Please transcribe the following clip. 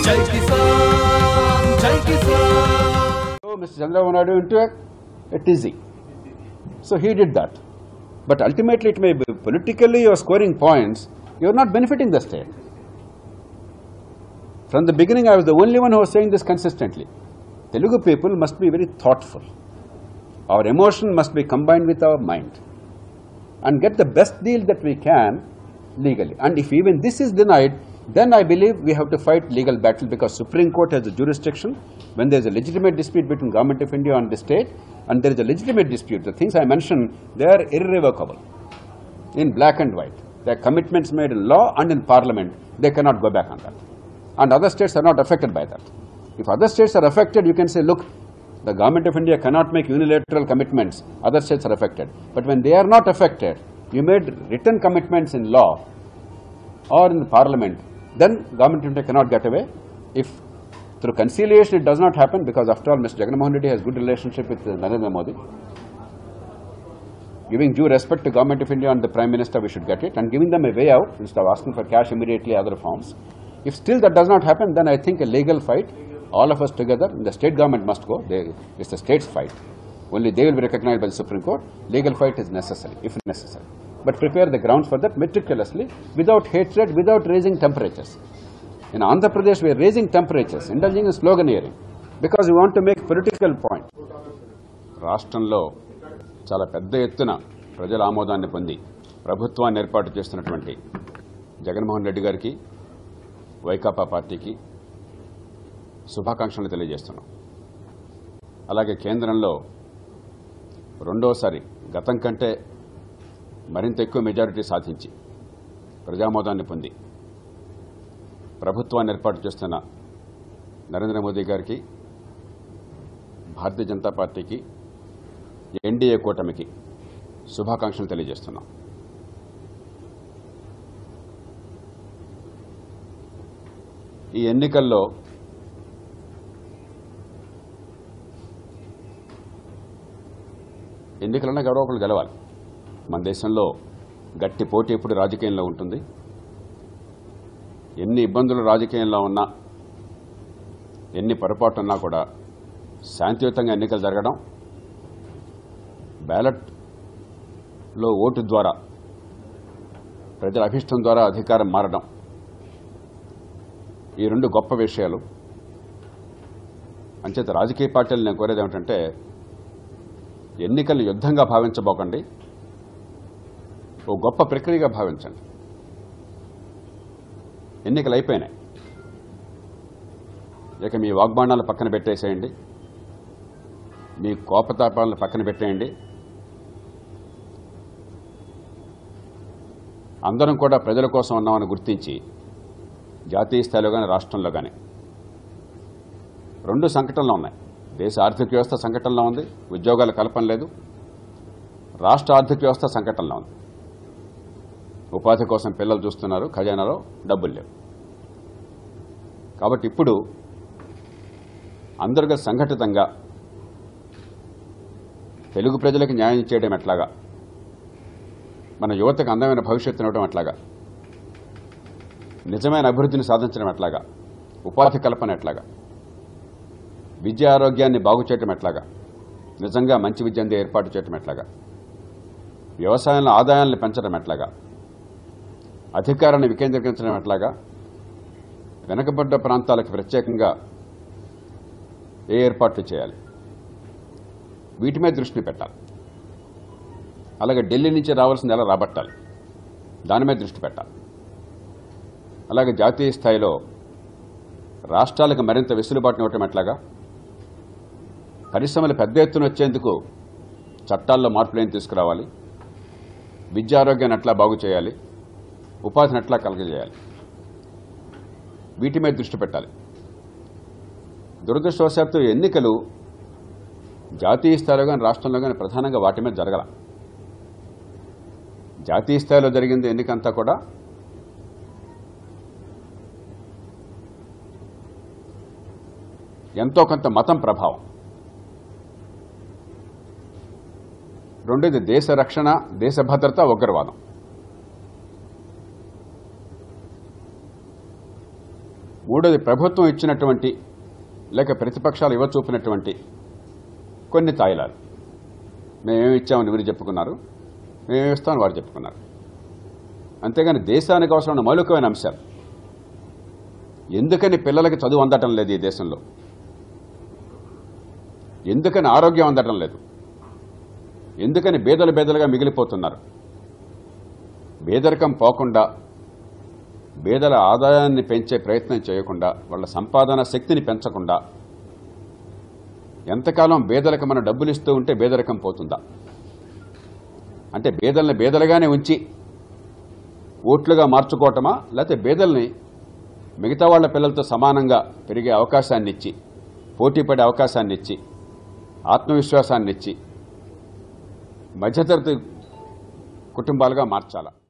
జై కిసాన్ జై Kisan So Mr. Chandrababu Naidu into a, a teasing. So he did that. But ultimately it may be politically you are scoring points, you are not benefiting the state. From the beginning I was the only one who was saying this consistently. Telugu people must be very thoughtful. Our emotion must be combined with our mind and get the best deal that we can legally. And if even this is denied, then I believe we have to fight legal battle because Supreme Court has the jurisdiction when there is a legitimate dispute between Government of India and the state and there is a legitimate dispute. The things I mentioned, they are irrevocable in black and white. They are commitments made in law and in parliament. They cannot go back on that. And other states are not affected by that. If other states are affected, you can say, look, the government of India cannot make unilateral commitments. Other states are affected. But when they are not affected, you made written commitments in law or in the parliament, then government of India cannot get away. If through conciliation it does not happen, because after all, Mr. Jagannath Reddy has good relationship with uh, Narendra Modi. Giving due respect to government of India and the Prime Minister, we should get it, and giving them a way out instead of asking for cash immediately, other forms. If still that does not happen, then I think a legal fight, all of us together, the state government must go. They, it's the state's fight. Only they will be recognized by the Supreme Court. Legal fight is necessary, if necessary. But prepare the grounds for that meticulously, without hatred, without raising temperatures. In Andhra Pradesh, we are raising temperatures, indulging in sloganeering, because we want to make political point. రాష్ట్రంలో చాలా పెద్ద ఎత్తున ప్రజల ఆమోదాన్ని పొంది ప్రభుత్వాన్ని ఏర్పాటు చేస్తున్నటువంటి జగన్మోహన్ రెడ్డి గారికి వైకాపా పార్టీకి శుభాకాంక్షలు తెలియజేస్తున్నాం అలాగే కేంద్రంలో రెండోసారి గతం కంటే మరింత ఎక్కువ మెజారిటీ సాధించి ప్రజామోదాన్ని పొంది ప్రభుత్వాన్ని ఏర్పాటు చేస్తున్న నరేంద్ర మోదీ గారికి భారతీయ జనతా పార్టీకి ఎన్డీఏ కూటమికి శుభాకాంక్షలు తెలియజేస్తున్నాం ఈ ఎన్నికల్లో ఎన్నికలన్నా ఎవరో ఒకరు గెలవాలి మన దేశంలో గట్టి పోటీ ఎప్పుడు రాజకీయంలో ఉంటుంది ఎన్ని ఇబ్బందులు రాజకీయంలో ఉన్నా ఎన్ని పొరపాటు ఉన్నా కూడా శాంతియుతంగా ఎన్నికలు జరగడం బ్యాలెట్లో ఓటు ద్వారా ప్రజల అభిష్టం ద్వారా అధికారం మారడం ఈ రెండు గొప్ప విషయాలు అంచేత రాజకీయ పార్టీలు నేను కోరేది ఏమిటంటే ఎన్నికలు యుద్ధంగా భావించబోకండి ఓ గొప్ప ప్రక్రియగా భావించండి ఎన్నికలు అయిపోయినాయి ఇక మీ వాగ్బాణాలు పక్కన పెట్టేసేయండి మీ కోపతాపాలను పక్కన పెట్టేయండి అందరం కూడా ప్రజల కోసం ఉన్నామని గుర్తించి జాతీయ స్థాయిలో కానీ రాష్ట్రంలో కానీ రెండు సంకటంలో ఉన్నాయి దేశ ఆర్థిక వ్యవస్థ సంకటంలో ఉంది ఉద్యోగాల కల్పన లేదు రాష్ట్ర ఆర్థిక వ్యవస్థ సంకటంలో ఉంది ఉపాధి కోసం పిల్లలు చూస్తున్నారు ఖజానాలో డబ్బులు లేవు కాబట్టి ఇప్పుడు అందరుగా సంఘటితంగా తెలుగు ప్రజలకు న్యాయం చేయడం ఎట్లాగా మన యువతకు అందమైన భవిష్యత్తును ఇవ్వడం ఎట్లాగా నిజమైన అభివృద్ధిని సాధించడం ఎట్లాగా ఉపాధి కల్పన ఎట్లాగా విద్యా ఆరోగ్యాన్ని బాగు చేయటం ఎట్లాగా నిజంగా మంచి విద్యను ఏర్పాటు చేయటం ఎట్లాగా వ్యవసాయంలో ఆదాయాన్ని పెంచడం ఎట్లాగా అధికారాన్ని వికేంద్రీకరించడం ఎట్లాగా వెనకబడ్డ ప్రాంతాలకు ప్రత్యేకంగా ఏ ఏర్పాట్లు చేయాలి వీటి మీద దృష్టిని పెట్టాలి అలాగే ఢిల్లీ నుంచి రావాల్సింది ఎలా రాబట్టాలి దాని మీద దృష్టి పెట్టాలి అలాగే జాతీయ స్థాయిలో రాష్ట్రాలకు మరింత వెసులుబాటుని ఇవ్వటం ఎట్లాగా పరిశ్రమలు పెద్ద ఎత్తున వచ్చేందుకు చట్టాల్లో మార్పులేని తీసుకురావాలి విద్యా ఆరోగ్యాన్ని ఎట్లా బాగు చేయాలి ఉపాధిని ఎట్లా కలగజేయాలి వీటి మీద దృష్టి పెట్టాలి దురదృష్టవశాత్తు ఎన్నికలు జాతీయ స్థాయిలో కానీ రాష్ట్రంలో కానీ ప్రధానంగా వాటి మీద జరగల జాతీయ స్థాయిలో జరిగింది ఎన్నికంతా కూడా ఎంతో కొంత మతం ప్రభావం రెండోది దేశ రక్షణ దేశ భద్రత ఉగ్రవాదం మూడోది ప్రభుత్వం ఇచ్చినటువంటి లేక ప్రతిపక్షాలు ఇవ్వ చూపినటువంటి కొన్ని తాయిలాలు మేమేమి ఇచ్చామని వీరు చెప్పుకున్నారు మేమేమి ఇస్తామని వారు చెప్పుకున్నారు అంతేగాని దేశానికి అవసరమైన మౌలికమైన అంశాలు ఎందుకని పిల్లలకి చదువు అందటం లేదు ఈ దేశంలో ఎందుకని ఆరోగ్యం అందటం లేదు ఎందుకని బేదలు బేదలుగా మిగిలిపోతున్నారు బేదరికం పోకుండా బేదల ఆదాయాన్ని పెంచే ప్రయత్నం చేయకుండా వాళ్ళ సంపాదన శక్తిని పెంచకుండా ఎంతకాలం బేదలకు మనం డబ్బులు ఇస్తూ ఉంటే బేదరికం పోతుందా అంటే బేదల్ని బేదలుగానే ఉంచి ఓట్లుగా మార్చుకోవటమా లేకపోతే బేదల్ని మిగతా వాళ్ళ పిల్లలతో సమానంగా పెరిగే అవకాశాన్ని ఇచ్చి పోటీపడే అవకాశాన్ని ఇచ్చి ఆత్మవిశ్వాసాన్ని ఇచ్చి మధ్యతరగతి కుటుంబాలుగా మార్చాలా